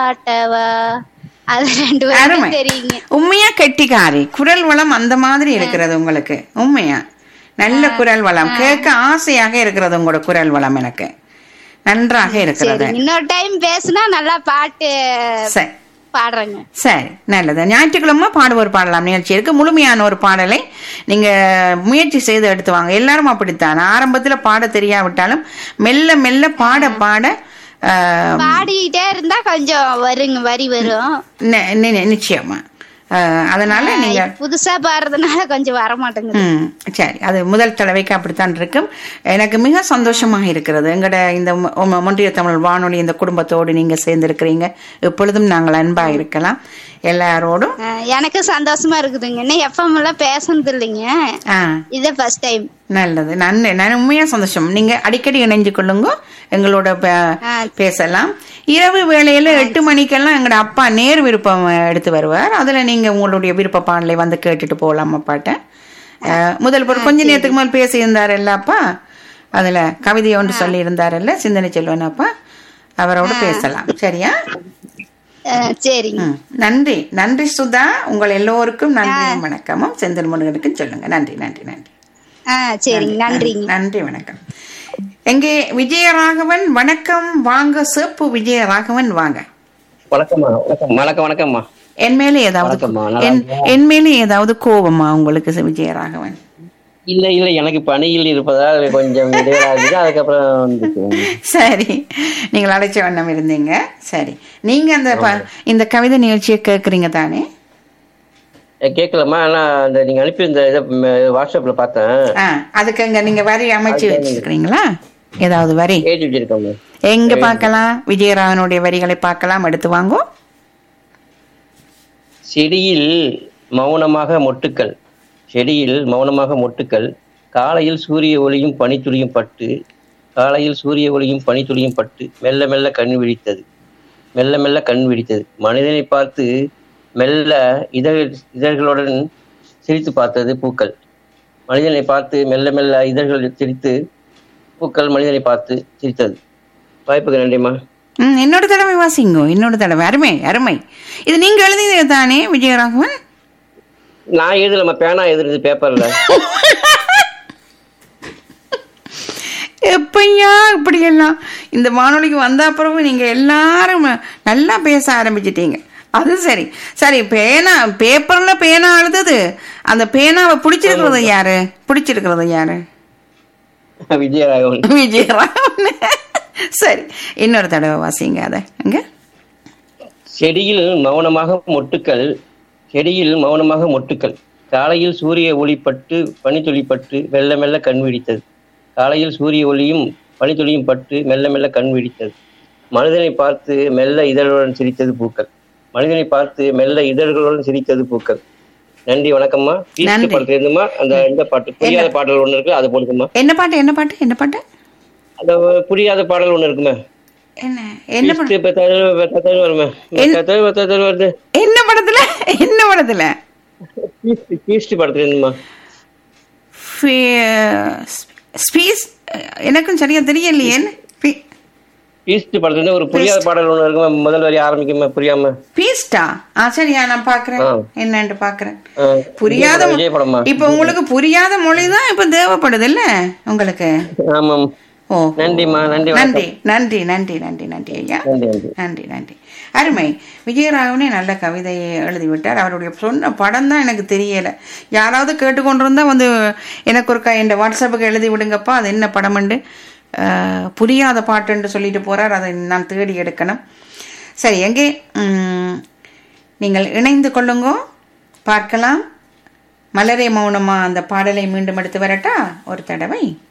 காட்டவா அது ரெண்டு அருமை பேரும் தெரியுங்க உண்மையா கெட்டிக்காரி குரல் வளம் அந்த மாதிரி இருக்கிறது உங்களுக்கு உண்மையா நல்ல குரல் வளம் கேட்க ஆசையாக இருக்கிறது உங்களோட குரல் வளம் எனக்கு நன்றாக இருக்கிறது சரி இன்னொரு டைம் பேசுனா நல்லா பாட்டு சரி பாடுறேங்க சரி நல்லது ஞாயிற்றுக்கிழமை பாடுவோர் பாடலாம் நிகழ்ச்சி இருக்கு முழுமையான ஒரு பாடலை நீங்க முயற்சி செய்து எடுத்து வாங்க எல்லாரும் அப்படித்தான் ஆரம்பத்துல பாட தெரியாவிட்டாலும் மெல்ல மெல்ல பாட பாட ஆஹ், பாடிக்கிட்டே இருந்தா கொஞ்சம் வருங்க வரி வரும் நி- நி- நிச்சயமா ஆஹ், அதனால நீங்க புதுசா பாடுறதுனால கொஞ்சம் வர மாட்டேங்குது ம் சரி அது முதல் தடவைக்கு அப்படித்தான் இருக்கும் எனக்கு மிக சந்தோஷமாக இருக்கிறது எங்கட இந்த மொ- மொ- ஒன்றிய தமிழ் வானொலி இந்த குடும்பத்தோடு நீங்க சேர்ந்திருக்கிறீங்க எப்பொழுதும் நாங்கள் அன்பா இருக்கலாம் எல்லாரோடும் அஹ் எனக்கு சந்தோஷமா இருக்குதுங்க இன்னும் எஃப்எம் எல்லாம் பேசுனது இல்லைங்க ஆ இது ஃபர்ஸ்ட் டைம் நல்லது நன்றி நான் உண்மையா சந்தோஷம் நீங்க அடிக்கடி இணைஞ்சு கொள்ளுங்க எங்களோட பே- ஆ. பேசலாம் இரவு வேளையில எட்டு மணிக்கெல்லாம் எங்களோட அப்பா நேர் விருப்பம் எடுத்து வருவார் அதுல நீங்க உங்களுடைய விருப்ப பாடலை வந்து கேட்டுட்டு போகலாம் அப்பாட்ட அஹ், முதல் ஒரு கொஞ்ச நேரத்துக்கு முதல் பேசி இருந்தாருல்ல அப்பா அதுல கவிதை ஒன்று சொல்லி இருந்தாருல்ல சிந்தனை செல்வன் அப்பா அவரோட பேசலாம் சரியா சரிங்க ம். நன்றி நன்றி சுதா உங்கள் எல்லோருக்கும் நன்றியும் வணக்கமும் செந்தில் முருகனுக்கும் சொல்லுங்க நன்றி நன்றி நன்றி ஆ சரிங்க நன்றிங்க நன்றி வணக்கம் எங்கே விஜயராகவன் வணக்கம் வாங்க சேப்பு விஜயராகவன் வாங்க வணக்கம்மா வணக்கம் வணக்கம் வணக்கம்மா என் மேல ஏதாவது வணக்கம்மா, நல்லா என்- என் மேல ஏதாவது கோபமா உங்களுக்கு சி- விஜயராகவன் இல்ல இல்ல எனக்கு பணியில் இருப்பதால் கொஞ்சம் இடைவெளாகுது அதுக்கப்புறம் வந்துச்சு சரி நீங்கள் அழைச்ச வண்ணம் இருந்தீங்க சரி நீங்க அந்த ப- இந்த கவிதை நிகழ்ச்சியை கேக்குறீங்க தானே அஹ் கேட்கலாமா ஆனா அந்த நீங்க அனுப்பி இந்த இதை ம- வாட்ஸ்அப்ல பார்த்தேன் ஆ அதுக்கு இங்க நீங்க வரி அமைச்சு வச்சிருக்கீங்களா ஏதாவது வரி ஏற்றி வச்சிருக்கோங்க எங்க பார்க்கலாம் விஜயராகவனுடைய வரிகளை பார்க்கலாம் எடுத்து வாங்கோ செடியில் மௌனமாக மொட்டுக்கள் செடியில் மௌனமாக மொட்டுக்கள் காலையில் சூரிய ஒளியும் பனித்துளியும் பட்டு காலையில் சூரிய ஒளியும் பனித்துளியும் பட்டு மெல்ல மெல்ல கண் விழித்தது மெல்ல மெல்ல கண் விழித்தது மனிதனை பார்த்து மெல்ல இதழ் இதழ்களுடன் சிரித்து பார்த்தது பூக்கள் மனிதனை பார்த்து மெல்ல மெல்ல இதழ்கள் சிரித்து பூக்கள் மனிதனை பார்த்து சிரித்தது வாய்ப்புக்கு நன்றிம்மா ம் இன்னொரு தடவை வாசிங்கோ இன்னொரு தடவை அருமை அருமை இது நீங்க எழுதியது தானே விஜயராகவன் நான் எழுதலம்மா பேனா எழுதுறது பேப்பர்ல எப்பையா இப்படியெல்லாம் இந்த வானொலிக்கு வந்த அப்புறமும் நீங்க எல்லாரும் நல்லா பேச ஆரம்பிச்சிட்டீங்க அது சரி சரி பேனா பேப்பர்ல பேனா எழுதுது அந்த பேனாவை பிடிச்சிருக்கிறது யாரு பிடிச்சிருக்கிறது யாரு விஜயராகவன் விஜயராகவன் சரி இன்னொரு தடவை வாசிங்க அதை அங்க செடியில் மௌனமாக மொட்டுக்கள் செடியில் மௌனமாக மொட்டுக்கள் காலையில் சூரிய ஒளிப்பட்டு பனித்துளி பட்டு மெல்ல மெல்ல கண் விழித்தது காலையில் சூரிய ஒளியும் பனித்துளியும் பட்டு மெல்ல மெல்ல கண் விழித்தது மனிதனை பார்த்து மெல்ல இதழ்களுடன் சிரித்தது பூக்கள் மனிதனை பார்த்து மெல்ல இதழ்களுடன் சிரித்தது பூக்கள் நன்றி வணக்கம்மா பீஸ்ட் நன்றி. படத்துல இருந்துமா அந்த இந்த பாட்டு புரியாத பாடல் ஒண்ணு இருக்கு அது போடுங்கம்மா என்ன பாட்டு என்ன பாட்டு என்ன பாட்டு அந்த புரியாத பாடல் ஒண்ணு இருக்குமே என்ன என்ன படம் பீஸ்ட் பெத்தாதல் பெத்தாதல் வருமே பெத்தாதல் பெத்தாதல் வருது என்ன படத்துல என்ன படத்துல பீஸ்ட் பீஸ்ட் படத்துல இருந்துமா ஸ்பீஸ் எனக்கும் சரியா தெரியலையே பீ- பீஸ்ட் படத்துல இருந்து ஒரு புரியாத பாடல் ஒண்ணு இருக்குமே முதல் வரி ஆரம்பிக்குமே புரியாம பீஸ்டா ஆ சரியா நான் பாக்குறேன் ஆ. என்னன்னு பாக்குறேன் ஆ, புரியாத மொ- விஜய் படமா இப்ப உங்களுக்கு புரியாத மொழிதான் இப்ப தேவைப்படுது இல்ல உங்களுக்கு ஆமாம் ஓ நன்றிம்மா நன்றி நன்றி வணக்கம் நன்றி நன்றி நன்றி நன்றி ஐயா நன்றி நன்றி நன்றி நன்றி அருமை விஜயராகவனே நல்ல கவிதையை எழுதிவிட்டார் அவருடைய சொன்ன படம் தான் எனக்கு தெரியல யாராவது கேட்டுக்கொண்டிருந்தா வந்து எனக்கு ஒரு என் வாட்ஸ்அப்புக்கு எழுதி விடுங்கப்பா அது என்ன படம்ண்டு அஹ், புரியாத பாட்டுன்னு சொல்லிட்டு போறார் அதை நான் தேடி எடுக்கணும் சரி எங்கே ம், நீங்கள் இணைந்து கொள்ளுங்கோ பார்க்கலாம் மலரே மௌனமா அந்த பாடலை மீண்டும் எடுத்து வரட்டா ஒரு தடவை